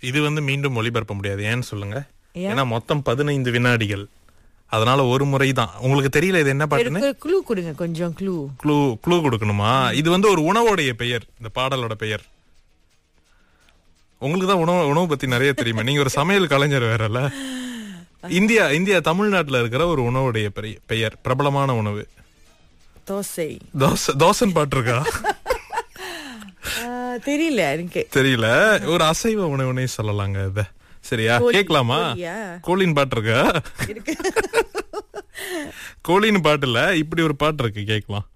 இது வந்து மீண்டும் ஒளிபரப்ப முடியாது ஏன்னு சொல்லுங்க ஏன்? ஏன்னா மொத்தம் பதினைந்து வினாடிகள் அதனால ஒரு முறை தான் உங்களுக்கு தெரியல இது என்ன பாட்டுன்னு எனக்கு க்ளூ கொடுங்க கொஞ்சம் க்ளூ க்ளூ க்ளூ கொடுக்கணுமா இது வந்து ஒரு உணவோடைய பெயர் இந்த பாடலோட பெயர் உங்களுக்கு தான் உணவு உணவு பத்தி நிறைய தெரியுமா நீங்க ஒரு சமையல் கலைஞர் வேறல்ல இந்தியா இந்தியா தமிழ்நாட்டுல இருக்கிற ஒரு உணவுடைய பெரிய- பெயர் பிரபலமான உணவு தோசை தோசை தோசைன்னு பாட்டு இருக்கா ஆ, தெரியல எனக்கு தெரியல ஒரு அசைவ உணவுனே சொல்லலாங்க இத சரியா கோழி- கேட்கலாமா கோழியா? கோழின்னு பாட்டு இருக்கா இருக்கு கோழின்னு பாட்டு இல்ல இப்படி ஒரு பாட்டு இருக்கு கேட்கலாம்